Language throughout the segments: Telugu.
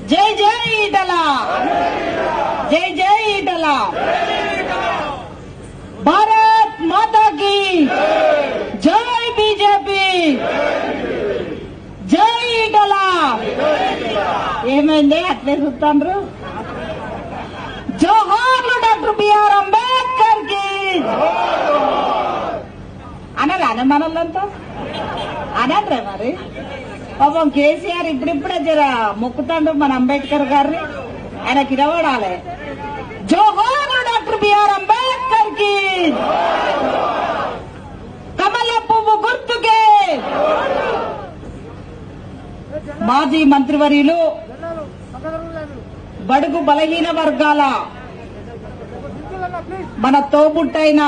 జై జై ఈటల జై జై ఈటల భారత్ మాతా కి జై బీజేపీ జై ఈటల ఏమైంది అట్లే చూస్తాండ్రు జోహార్లు డాక్టర్ బిఆర్ అంబేద్కర్ కి అనరా మనల్లంతా అనట్రే మరి పాపం కేసీఆర్ ఇప్పుడిప్పుడే జర మొక్కుతాండు మన అంబేద్కర్ గారిని ఆయనకి ఇరవడాలి జోహార్లు డాక్టర్ బిఆర్ అంబేద్కర్ కి కమల పువ్వు గుర్తుకే మాజీ మంత్రివర్యులు బడుగు బలహీన వర్గాల మన తోబుట్టైన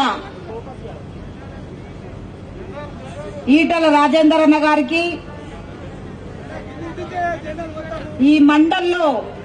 ఈటల రాజేందర్ అన్న గారికి ఈ మండల్లో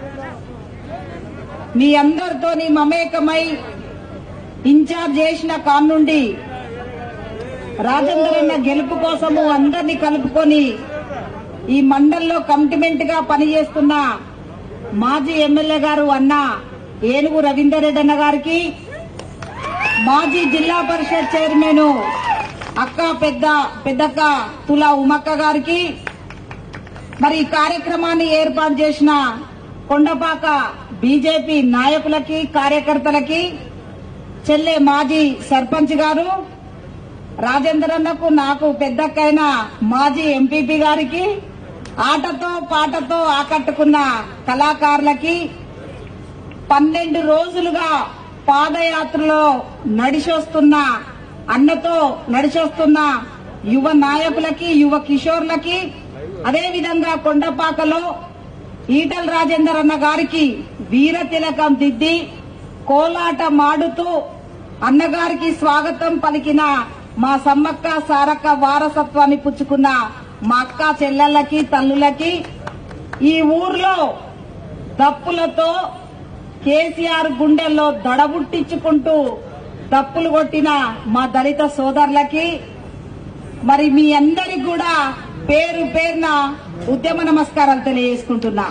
మీ అందరితోని మమేకమై ఇన్ఛార్జ్ చేసిన కాన్నుండి రాజేందర్ అన్న గెలుపు కోసము అందరినీ కలుపుకొని ఈ మండల్లో కమిట్మెంట్ గా పనిచేస్తున్న మాజీ ఎమ్మెల్యే గారు అన్న ఏనుగు రవీందర్ రెడ్డి అన్న గారికి మాజీ జిల్లా పరిషత్ చైర్మన్ అక్క పెద్ద పెద్దక్క తులా ఉమక్క గారికి మరి ఈ కార్యక్రమాన్ని ఏర్పాటు చేసిన కొండపాక బీజేపీ నాయకులకి కార్యకర్తలకి చెల్లె మాజీ సర్పంచ్ గారు రాజేందర్ అన్నకు నాకు పెద్దక్కైన మాజీ ఎంపీపీ గారికి ఆటతో పాటతో ఆకట్టుకున్న కళాకారులకి పన్నెండు రోజులుగా పాదయాత్రలో నడిచొస్తున్న అన్నతో నడిచొస్తున్న యువ నాయకులకి యువ కిషోర్లకి అదేవిధంగా కొండపాకలో ఈటల రాజేందర్ అన్న గారికి వీర తిలకం దిద్ది కోలాట మాడుతూ అన్నగారికి స్వాగతం పలికిన మా సమ్మక్క సారక్క వారసత్వాన్ని పుచ్చుకున్న మా అక్క చెల్లెళ్ళకి తల్లులకి ఈ ఊర్లో దప్పులతో కేసీఆర్ గుండెల్లో దడబుట్టించుకుంటూ దప్పులు కొట్టిన మా దళిత సోదరులకి మరి మీ అందరికి కూడా పేరు పేరున ఉద్యమ నమస్కారాలు తెలియజేసుకుంటున్నా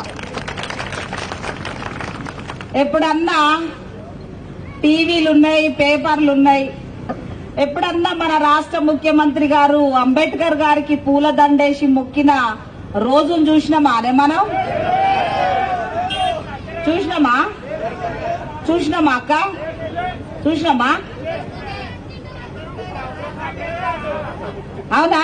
ఎప్పుడన్నా టీవీలు ఉన్నాయి పేపర్లు ఉన్నాయి ఎప్పుడన్నా మన రాష్ట్ర ముఖ్యమంత్రి గారు అంబేద్కర్ గారికి పూల దండేసి మొక్కిన రోజులు చూసినామా అనే మనం చూసినామా చూసినామా అక్క చూసినామా అవునా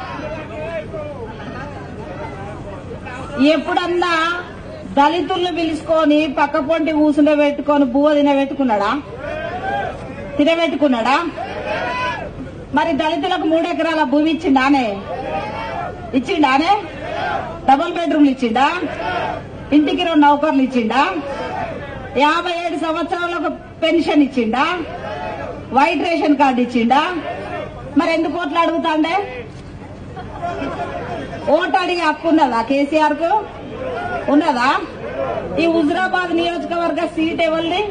ఎప్పుడన్నా దళితుల్ని పిలుచుకొని పక్క పొంటి కూసుండ పెట్టుకొని బువ్వ తినబెట్టుకున్నాడా తినబెట్టుకున్నాడా మరి దళితులకు మూడెకరాల భూమి ఇచ్చిండానే ఇచ్చిండానే డబుల్ బెడ్రూమ్లు ఇచ్చిండా ఇంటికి రెండు నౌకర్లు ఇచ్చిండా యాభై ఏడు సంవత్సరాలకు పెన్షన్ ఇచ్చిండా వైట్ రేషన్ కార్డు ఇచ్చిండా మరి ఎందుకు ఓట్లు అడుగుతాండే ఓటు అడిగే హక్కు ఉన్నదా కేసీఆర్ కు ఉన్నదా ఈ హుజరాబాద్ నియోజకవర్గ సీట్ ఎవరిది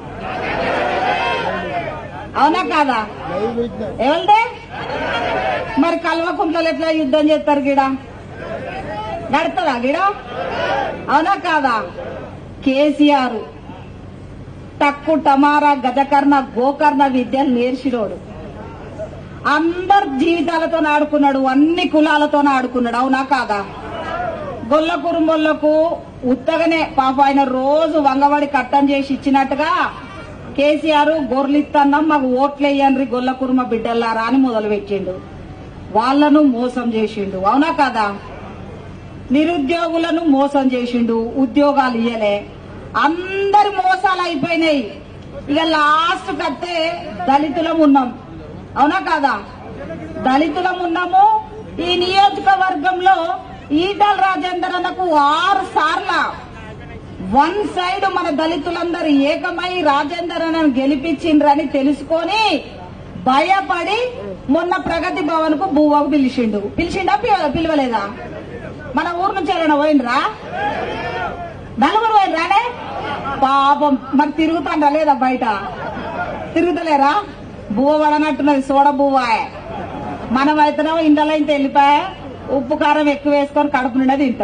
అవునా కాదా ఎవరిదే మరి కల్వకుంట్లలో ఎట్లా యుద్ధం చేస్తారు గిడ నడుతుందా గిడ అవునా కాదా కేసీఆర్ టక్కు టమారా గజకర్ణ గోకర్ణ విద్యలు నేర్చినోడు అందరి జీవితాలతో ఆడుకున్నాడు అన్ని కులాలతో ఆడుకున్నాడు అవునా కాదా గొల్ల కురుమొల్లకు ఉత్తగనే పాప ఆయన రోజు వంగబడి కట్టం చేసి ఇచ్చినట్టుగా కేసీఆర్ గొర్రెలిత్తన్నాం మాకు ఓట్లేయండ్రి గొల్ల కురుమ బిడ్డల్లారా అని మొదలు పెట్టిండు వాళ్లను మోసం చేసిండు అవునా కాదా నిరుద్యోగులను మోసం చేసిండు ఉద్యోగాలు ఇయ్యలే అందరి మోసాలు అయిపోయినాయి ఇక లాస్ట్ కత్తే దళితులం ఉన్నాం అవునా కాదా దళితులం ఉన్నాము ఈ నియోజకవర్గంలో ఈటల రాజేందర్ అన్నకు ఆరు సార్ల వన్ సైడ్ మన దళితులందరూ ఏకమై రాజేందర్ అన్నను గెలిపించిండ్రని తెలుసుకొని భయపడి మొన్న ప్రగతి భవన్ కు బువ్వకు పిలిచిండు పిలిచిండా పిలవ- పిలవలేదా మన ఊరు నుంచి ఎవరైనా పోయినరా నలుగురు పోయినరానే పాపం మరి తిరుగుతాండా లేదా బయట తిరుగుతలేరా బువ్వ పడనట్టున్నది సోడ బువ్వ మనం అయితేనేమో ఇంట్లో ఇంత వెళ్ళిపోయా ఉప్పు కారం ఎక్కువ వేసుకొని కడుపు నిండా తింటాం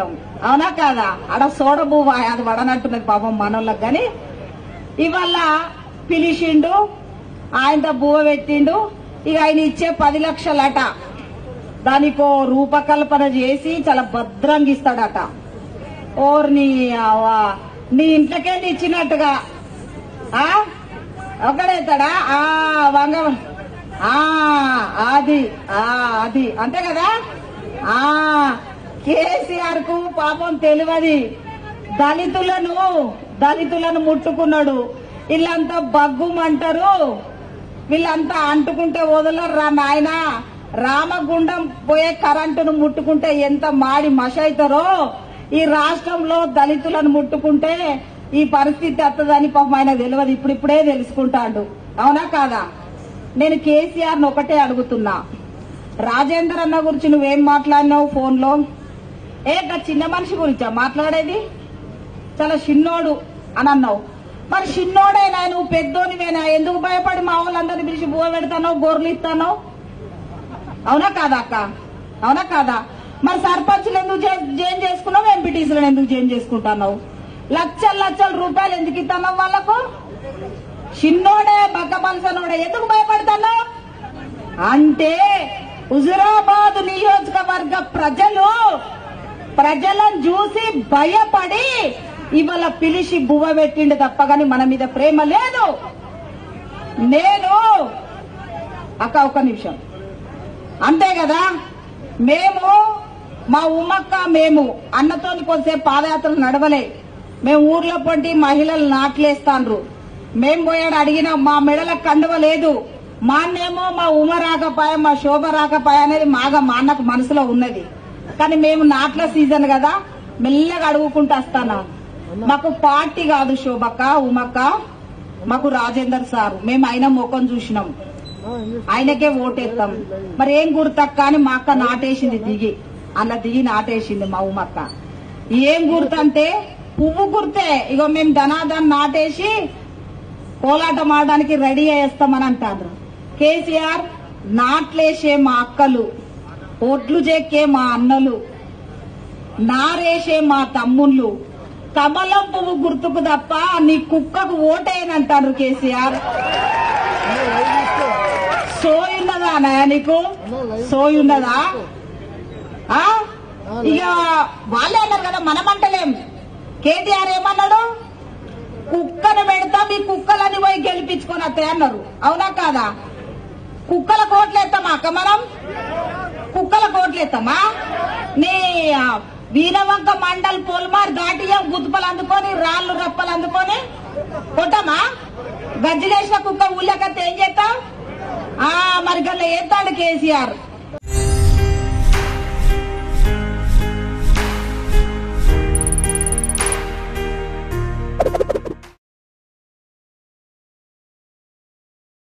అవునా కాదా ఆడ సోడ బువ్వ అది పడనట్టున్నది పాపం మనోళ్ళకి గాని ఇవాళ పిలిచిండు ఆయనతో బువ్వ పెట్టిండు ఇక ఆయన ఇచ్చే పది లక్షలట దానికో రూపకల్పన చేసి చాలా భద్రంగా ఇస్తాడట ఓర్ని అవ్వా, నీ ఇంట్లోకెళ్ళి ఇచ్చినట్టుగా ఆ ఒక్కడేస్తాడా ఆ వంగ ఆ అది ఆ అది అంతే కదా ఆ కేసీఆర్ కు పాపం తెలియదు దళితులను దళితులను ముట్టుకున్నాడు వీళ్ళంతా బగ్గుమంటారు వీళ్ళంతా అంటుకుంటే వదలరు రా నాయన రామగుండం పోయే కరెంటును ముట్టుకుంటే ఎంత మాడి మష అవుతారో ఈ రాష్ట్రంలో దళితులను ముట్టుకుంటే ఈ పరిస్థితి వస్తుందని పాపం ఆయన తెలియదు ఇప్పుడిప్పుడే తెలుసుకుంటాడు అవునా కాదా నేను కేసీఆర్ ఒకటే అడుగుతున్నా రాజేందర్ అన్న గురించి నువ్వేం మాట్లాడినావు ఫోన్ లో ఏ గా చిన్న మనిషి గురించా మాట్లాడేది చాలా చిన్నోడు అని అన్నావు మరి చిన్నోడేనా నువ్వు పెద్దోనివేనా ఎందుకు భయపడి మా వాళ్ళందరినీ పిలిచి బువ పెడతానో గొర్రెలు ఇస్తానో అవునా కాదా అక్క అవునా కాదా మరి సర్పంచ్లు ఎందుకు చే- చేంజ్ చేసుకున్నావు ఎంపీటీసీలను ఎందుకు చేంజ్ చేసుకుంటున్నావు లక్షల లక్షల రూపాయలు ఎందుకు ఇస్తున్నావు వాళ్ళకు చిన్నోడే బక్క పలసనోడే ఎందుకు భయపడతావు అంటే హుజురాబాద్ నియోజకవర్గ ప్రజలు ప్రజలను చూసి భయపడి ఇవాళ పిలిచి బువ్వ పెట్టిండు తప్ప గాని మన మీద ప్రేమ లేదు నేను అక్క ఒక నిమిషం అంతే కదా మేము మా ఉమ్మక్క మేము అన్నతోని కొంతసేపు పాదయాత్రలు నడవలే మేము ఊర్లో పొంటి మహిళలు నాట్లేస్తాండ్రు మేం పోయాడు అడిగినా మా మెడల కండువ లేదు మా అన్నేమో మా ఉమ రాకపాయ మా శోభ రాకపాయ అనేది మాగా మా అన్నకు మనసులో ఉన్నది కానీ మేము నాట్ల సీజన్ కదా మెల్లగా అడుగుకుంటూ వస్తాను మాకు పార్టీ కాదు శోభక్క ఉమక్క మాకు రాజేందర్ సార్ మేము ఆయన ముఖం చూసినాం ఆయనకే ఓటేస్తాం మరి ఏం గుర్తక్క అని మా అక్క నాటేసింది దిగి అలా దిగి నాటేసింది మా ఉమ్మక్క ఏం గుర్తంటే పువ్వు గుర్తే ఇగో మేము ధనాధన్ నాటేసి కోలాటం ఆడడానికి రెడీ చేస్తామని అంటారు కేసీఆర్ నాట్లేసే మా అక్కలు ఒడ్లు చెక్కే మా అన్నలు నారేసే మా తమ్ముళ్ళు కమలం పువ్వు గుర్తుకు తప్ప నీ కుక్కకు ఓటేయనంటారు కేసీఆర్ సోయున్నదా అన్నయ్య నీకు సోయున్నదా ఆ? ఇక వాళ్ళే అన్నారు కదా మనమంటలేం కేటీఆర్ ఏమన్నాడు కుక్కను పెడతా మీ కుక్కలని పోయి గెలిపించుకొని వస్తాయి అన్నారు అవునా కాదా కుక్కల కోట్లు ఎత్తామా అక్క మనం కుక్కల కోట్లు ఎత్తామా నీ ఆ, వీరవంక మండల్ పొల్మార్ దాటియం గుద్దుపలు అందుకొని రాళ్ళు రప్పలు అందుకొని కొట్టమా గజ్జిలేసిన కుక్క ఊళ్ళకత్తే ఏం చేస్తాం ఆ మరి గల్ల ఏతాడు కేసీఆర్